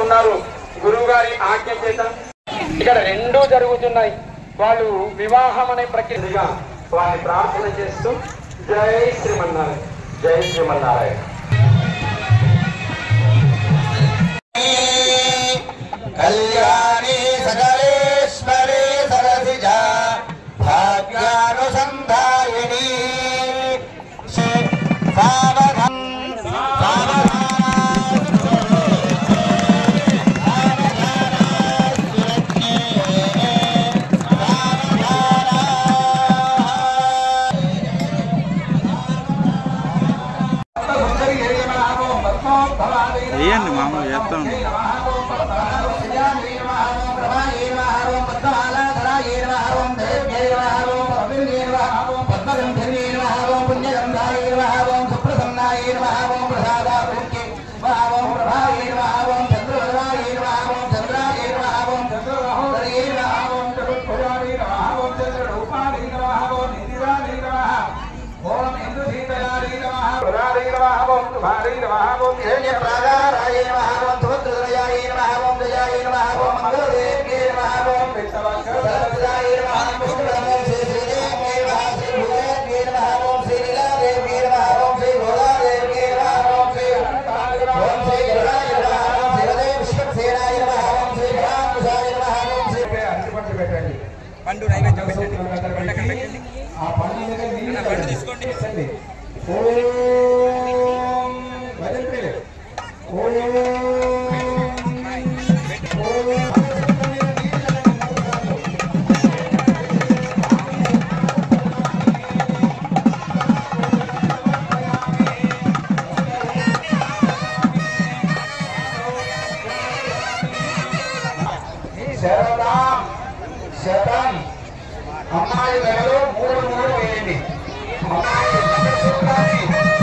ఉన్నారు గురువు గారి ఆజ్ఞ చేత ఇక్కడ రెండూ జరుగుతున్నాయి వాళ్ళు వివాహం అనే ప్రక్రియగా వారిని ప్రార్థన చేస్తూ జై శ్రీమన్నారాయణ జై శ్రీమన్నారాయణ కళ్యాణి సకలేశ్వరి సరసిజ భాగ్యానుసంధాయిని సావధం వేయండి మామూలు చేస్తాం పండు నైవేద్యం పెట్టండి పండు అక్కడ పెట్టండి అన్న, పండు తీసుకోండి శరదాం శతం అమ్మాయి మెడలో మూడు మూడు వేయండి అమ్మాయి మంగళసూత్రాన్ని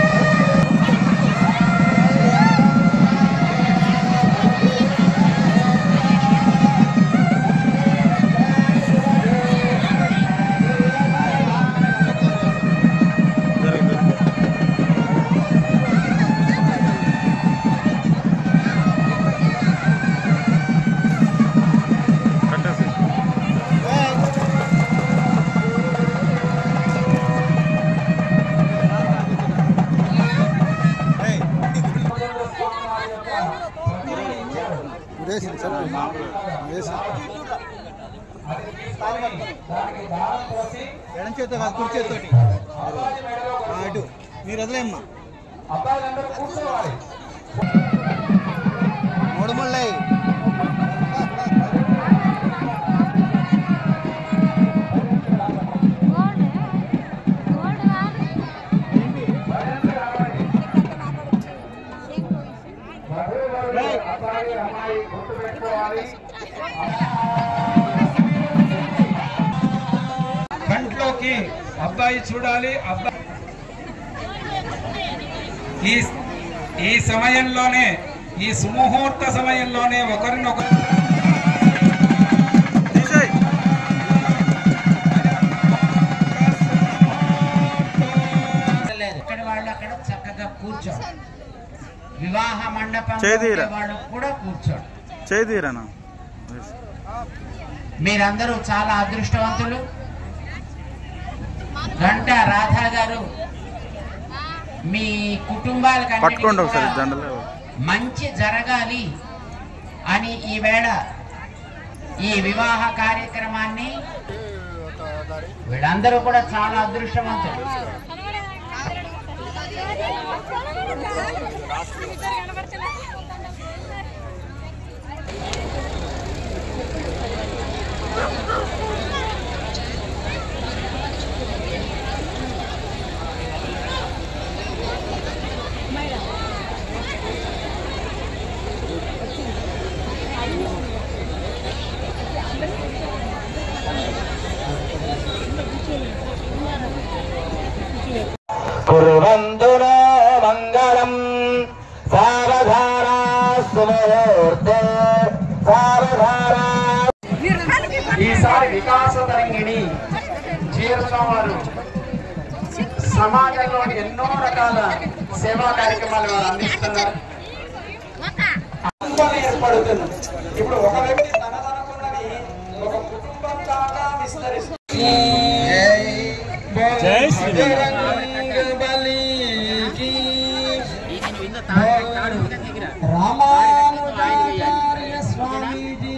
కట్టేసి ఎడం చేత్తో కాదు కుడి చేత్తోటి ఆ, అటు మీరు వదిలేమ్మా అబ్బాయిలందరూ కూర్చోవాలి మూడు ముళ్ళై వధూవరులు అబ్బాయి అమ్మాయి గుర్తు పెట్టుకోవాలి కంట్లోకి అబ్బాయి చూడాలి అబ్బాయి ఈ ఈ సమయంలోనే ఈ సుముహూర్త సమయంలోనే ఒకరినొకరు తీసేయ్ లేదు ఇక్కడ వాళ్ళు అక్కడ చక్కగా కూర్చోండి వివాహ మండపం చేదీరా. వాళ్ళు కూడా కూర్చోండి చేదీరనా మీరందరూ చాలా అదృష్టవంతులు గంట రాధా గారు మీ కుటుంబాలకు పట్టుకోండి ఒకసారి దండలు మంచి జరగాలి అని ఈవేళ ఈ వివాహ కార్యక్రమాన్ని వీళ్ళందరూ కూడా చాలా అదృష్టవంతులు కుర్వంతున మంగళం సావధానా సుముహూర్తే సావధానా ఈసారి వికాస తరంగిణి జీర్ణం వారు సమాజంలోని ఎన్నో రకాల సేవా కార్యక్రమాలు వారు అందిస్తున్నారు కుటుంబం ఏర్పడుతుంది ఇప్పుడు ఒక వ్యక్తి తనదనుకున్నది ఒక కుటుంబం దాకా విస్తరిస్తుంది జై బలికి రామానుజాచార్య స్వామీజీ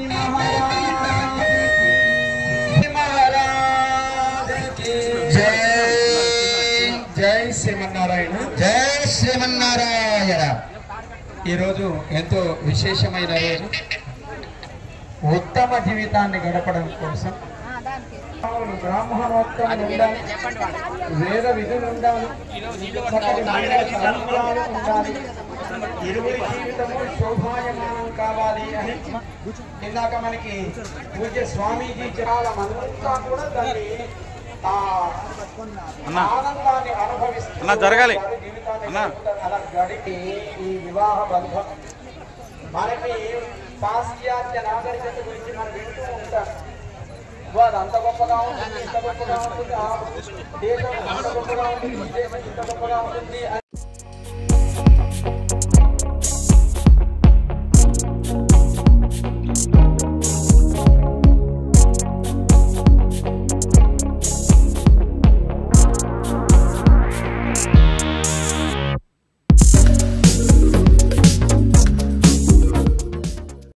మహారాజకి జై జై శ్రీమన్నారాయణ జై శ్రీమన్నారాయణ ఈరోజు ఎంతో విశేషమైన రోజు ఉత్తమ జీవితాన్ని గడపడం కోసం బ్రాహ్మణోత్తములు ఉండాలి వేద విధులు ఉండాలి చక్కటి మహిళా సంబంధాలు ఉండాలి ఇరువురి జీవితము శోభాయమానం కావాలి అని ఇందాక మనకి పూజ్య స్వామీజీ చెప్పాలంతా కూడా దాన్ని ఆ అన్న. ఆనందాన్ని అనుభవిస్తూ అన్న, జరగాలి. వారి జీవితాన్ని అన్న. గడుపుతారు. అలా గడిపి ఈ వివాహ బంధం మనకి పాశ్చాత్య నాగరికత గురించి మనం వింటూ ఉంటాం ఓ, అది అంత గొప్పగా ఉంటుంది ఇంత గొప్పగా ఉంటుంది ఆ దేశం అంత గొప్పగా ఉంటుంది ఈ దేశం ఇంత గొప్పగా ఉంటుంది అని